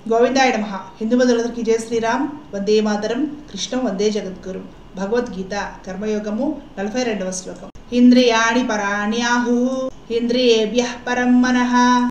గోవిందాయ నమ హిందూ బంధువులందరికీ జయ శ్రీరామ్ వందే మాతరం కృష్ణం వందే జగద్గురు భగవద్గీత కర్మయోగము నలభై రెండవ శ్లోకం ఇంద్రియాణి పరాణ్యాహు ఇంద్రియేభ్య పరం మనః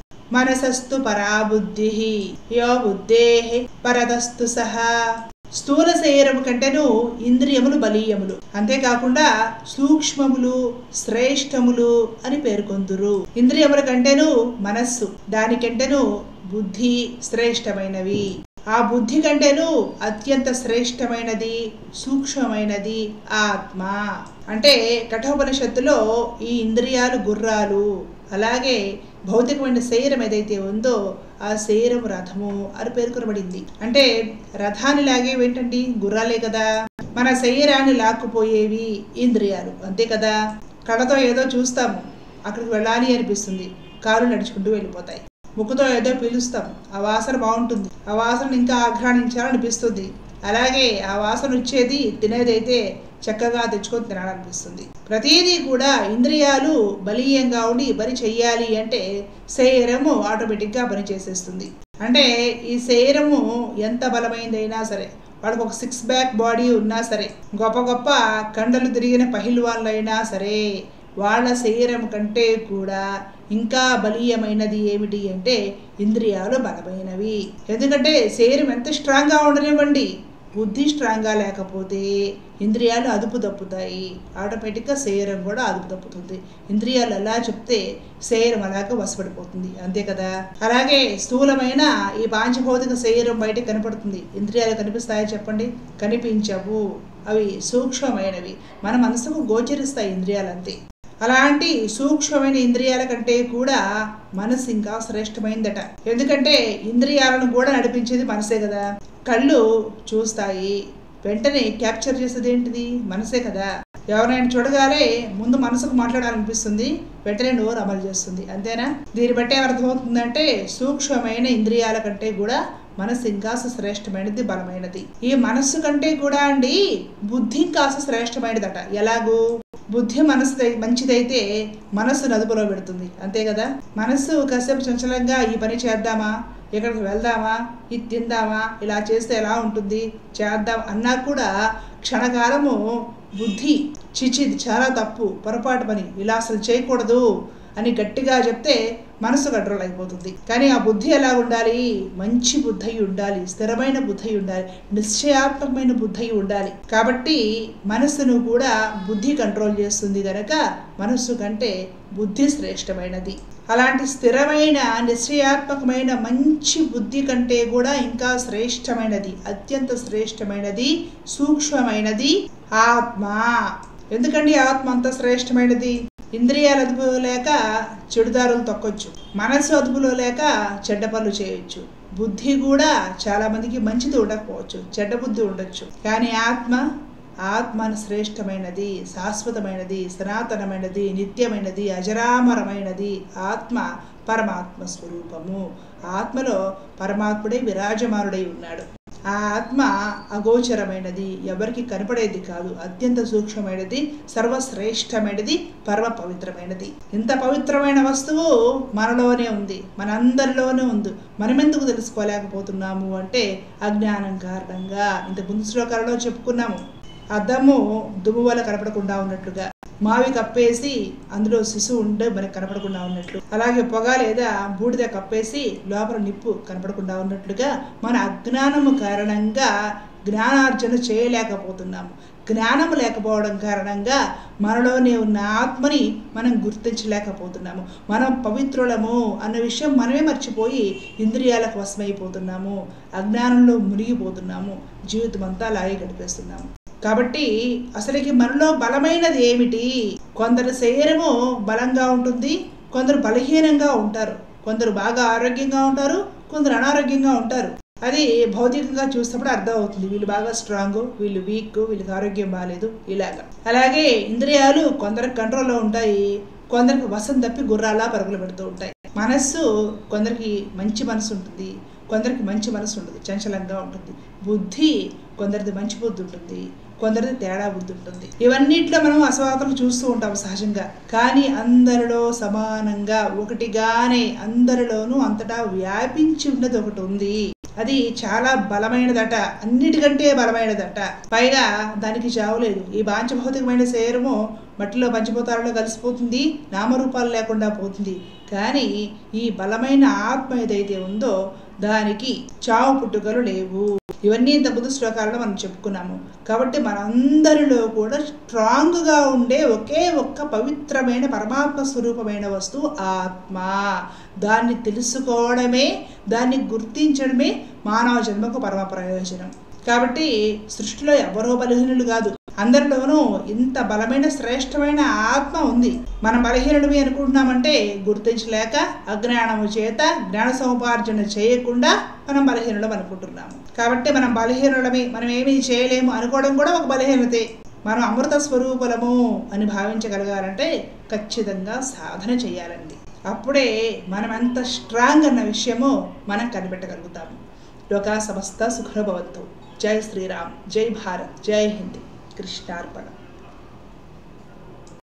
మనసస్తు పరా బుద్ధి యో బుద్ధే పరదస్తు సహా స్థూల శరీరము కంటేను ఇంద్రియములు బలీయములు అంతేకాకుండా సూక్ష్మములు శ్రేష్టములు అని పేర్కొందురు ఇంద్రియముల కంటేను మనస్సు దానికంటేను బుద్ధి శ్రేష్టమైనవి ఆ బుద్ధి కంటేను అత్యంత శ్రేష్టమైనది సూక్ష్మమైనది ఆత్మ అంటే కఠోపనిషత్తులో ఈ ఇంద్రియాలు గుర్రాలు అలాగే భౌతికమైన శరీరం ఏదైతే ఉందో ఆ శరీరం రథము అని పేర్కొనబడింది అంటే రథాన్ని లాగేవి ఏంటండి గుర్రాలే కదా మన శరీరాన్ని లాక్కుపోయేవి ఇంద్రియాలు అంతే కదా కళ్ళతో ఏదో చూస్తాము అక్కడికి వెళ్ళాలి అనిపిస్తుంది కారు నడుచుకుంటూ వెళ్ళిపోతాయి ముక్కుతో ఏదో పీలుస్తాం ఆ వాసన బాగుంటుంది ఆ వాసన ఇంకా ఆఘ్రాణించాలనిపిస్తుంది అలాగే ఆ వాసన వచ్చేది తినేదైతే చక్కగా తెచ్చుకొని తినాలనిపిస్తుంది ప్రతిదీ కూడా ఇంద్రియాలు బలీయంగా ఉండి పని చెయ్యాలి అంటే శరీరము ఆటోమేటిక్గా పని చేసేస్తుంది అంటే ఈ శరీరము ఎంత బలమైందైనా సరే వాళ్ళకి ఒక సిక్స్ బ్యాక్ బాడీ ఉన్నా సరే గొప్ప గొప్ప కండలు తిరిగిన పహిల్వాన్లైనా సరే వాళ్ళ శరీరం కంటే కూడా ఇంకా బలీయమైనది ఏమిటి అంటే ఇంద్రియాలు బలమైనవి ఎందుకంటే శరీరం ఎంత స్ట్రాంగ్గా ఉండనివ్వండి బుద్ధి స్ట్రాంగ్గా లేకపోతే ఇంద్రియాలు అదుపు తప్పుతాయి ఆటోమేటిక్గా శరీరం కూడా అదుపు తప్పుతుంది ఇంద్రియాలు ఎలా చెప్తే శరీరం అలాగ వసపడిపోతుంది అంతే కదా అలాగే స్థూలమైన ఈ పాంచభౌతిక శరీరం బయట కనపడుతుంది ఇంద్రియాలు కనిపిస్తాయో చెప్పండి కనిపించవు అవి సూక్ష్మమైనవి మన మనసుకు గోచరిస్తాయి ఇంద్రియాలు అంతే అలాంటి సూక్ష్మమైన ఇంద్రియాల కంటే కూడా మనసు ఇంకా శ్రేష్టమైందట ఎందుకంటే ఇంద్రియాలను కూడా నడిపించేది మనసే కదా కళ్ళు చూస్తాయి వెంటనే క్యాప్చర్ చేసేది ఏంటిది మనసే కదా ఎవరైనా చూడగానే ముందు మనసుకు మాట్లాడాలనిపిస్తుంది వెంటనే నోరు అమలు చేస్తుంది అంతేనా దీన్ని బట్టి ఏమర్థమవుతుందంటే సూక్ష్మమైన ఇంద్రియాల కంటే కూడా మనసు ఇంకా శ్రేష్టమైనది బలమైనది ఈ మనస్సు కంటే కూడా అండి బుద్ధి ఇంకా శ్రేష్టమైనదట ఎలాగూ బుద్ధి మనసు మంచిదైతే మనస్సు నదుపులో పెడుతుంది అంతే కదా మనస్సు కాసేపు చంచలంగా ఈ పని చేద్దామా ఇక్కడికి వెళ్దామా ఇది తిందామా ఇలా చేస్తే ఎలా ఉంటుంది చేద్దాం అన్నా కూడా క్షణకాలము బుద్ధి చిచి ఇది చాలా తప్పు పొరపాటు పని ఇలా అసలు చేయకూడదు అని గట్టిగా చెప్తే మనసు కంట్రోల్ అయిపోతుంది కానీ ఆ బుద్ధి ఎలా ఉండాలి మంచి బుద్ధి ఉండాలి స్థిరమైన బుద్ధి ఉండాలి నిశ్చయాత్మకమైన బుద్ధి ఉండాలి కాబట్టి మనస్సును కూడా బుద్ధి కంట్రోల్ చేస్తుంది కనుక మనస్సు కంటే బుద్ధి శ్రేష్టమైనది అలాంటి స్థిరమైన నిశ్చయాత్మకమైన మంచి బుద్ధి కంటే కూడా ఇంకా శ్రేష్టమైనది అత్యంత శ్రేష్టమైనది సూక్ష్మమైనది ఆత్మ ఎందుకండి ఆత్మ అంత శ్రేష్టమైనది ఇంద్రియాల అదుపులో లేక చెడుదారులు తొక్కొచ్చు మనస్సు అదుపులో లేక చెడ్డ పనులు చేయొచ్చు బుద్ధి కూడా చాలా మందికి మంచిది ఉండకపోవచ్చు చెడ్డ బుద్ధి ఉండొచ్చు కానీ ఆత్మ ఆత్మ శ్రేష్టమైనది శాశ్వతమైనది సనాతనమైనది నిత్యమైనది అజరామరమైనది ఆత్మ పరమాత్మ స్వరూపము ఆత్మలో పరమాత్ముడే విరాజమానుడై ఉన్నాడు ఆ ఆత్మ అగోచరమైనది ఎవరికి కనపడేది కాదు అత్యంత సూక్ష్మమైనది సర్వశ్రేష్టమైనది పరమ పవిత్రమైనది ఇంత పవిత్రమైన వస్తువు మనలోనే ఉంది మనందరిలోనే ఉంది మనమెందుకు తెలుసుకోలేకపోతున్నాము అంటే అజ్ఞానం కారణంగా ఇంత ముందు శ్లోకాలలో చెప్పుకున్నాము అద్దము దుమ్ము వల్ల కనపడకుండా ఉన్నట్లుగా మావి కప్పేసి అందులో శిశువు ఉండే మనకి కనపడకుండా ఉన్నట్లు అలాగే పొగ లేదా బూడిద కప్పేసి లోపల నిప్పు కనపడకుండా ఉన్నట్లుగా మన అజ్ఞానము కారణంగా జ్ఞానార్జన చేయలేకపోతున్నాము జ్ఞానం లేకపోవడం కారణంగా మనలోనే ఉన్న ఆత్మని మనం గుర్తించలేకపోతున్నాము మనం పవిత్రులము అన్న విషయం మనమే మర్చిపోయి ఇంద్రియాలకు వశమైపోతున్నాము అజ్ఞానంలో మునిగిపోతున్నాము జీవితం అంతా అలాగే గడిపేస్తున్నాము కాబట్టి అసలుకి మనలో బలమైనది ఏమిటి కొందరు శరీరము బలంగా ఉంటుంది కొందరు బలహీనంగా ఉంటారు కొందరు బాగా ఆరోగ్యంగా ఉంటారు కొందరు అనారోగ్యంగా ఉంటారు అది భౌతికంగా చూసినప్పుడు అర్థం అవుతుంది వీళ్ళు బాగా స్ట్రాంగ్ వీళ్ళు వీక్ వీళ్ళకి ఆరోగ్యం బాగాలేదు ఇలాగా అలాగే ఇంద్రియాలు కొందరికి కంట్రోల్లో ఉంటాయి కొందరికి వసం తప్పి గుర్రాలా పరుగులు పెడుతూ ఉంటాయి మనస్సు కొందరికి మంచి మనసు ఉంటుంది కొందరికి మంచి మనసు ఉండదు చంచలంగా ఉంటుంది బుద్ధి కొందరిది మంచి బుద్ధి ఉంటుంది కొందరిది తేడా బుద్ధి ఉంటుంది ఇవన్నిట్లో మనం అసమానతలు చూస్తూ ఉంటాం సహజంగా కానీ అందరిలో సమానంగా ఒకటిగానే అందరిలోనూ అంతటా వ్యాపించి ఉన్నది ఒకటి ఉంది అది చాలా బలమైనదట అన్నిటికంటే బలమైనదట పైగా దానికి చావు లేదు ఈ బాంచభౌతికమైన శరీరము మట్టిలో పంచభూతాలలో కలిసిపోతుంది నామరూపాలు లేకుండా పోతుంది కానీ ఈ బలమైన ఆత్మ ఏదైతే ఉందో దానికి చావు పుట్టుకలు లేవు ఇవన్నీ ఇంతకుముందు శ్లోకాలలో మనం చెప్పుకున్నాము కాబట్టి మనందరిలో కూడా స్ట్రాంగ్గా ఉండే ఒకే ఒక్క పవిత్రమైన పరమాత్మ స్వరూపమైన వస్తువు ఆత్మ దాన్ని తెలుసుకోవడమే దాన్ని గుర్తించడమే మానవ జన్మకు పరమ ప్రయోజనం కాబట్టి సృష్టిలో ఎవరో బలహీనులు కాదు అందరిలోనూ ఇంత బలమైన శ్రేష్టమైన ఆత్మ ఉంది మనం బలహీనులమే అనుకుంటున్నామంటే గుర్తించలేక అజ్ఞానము చేత జ్ఞాన సముపార్జన చేయకుండా మనం బలహీనులం అనుకుంటున్నాము కాబట్టి మనం బలహీనులమే మనం ఏమీ చేయలేము అనుకోవడం కూడా ఒక బలహీనతే మనం అమృత స్వరూపులము అని భావించగలగాలంటే ఖచ్చితంగా సాధన చేయాలండి అప్పుడే మనం ఎంత స్ట్రాంగ్ అన్న విషయము మనం కనిపెట్టగలుగుతాము లోకా సమస్త సుఖభవంతు జై శ్రీరామ్ జై భారత్ జై హింద్ కృష్ణార్పణ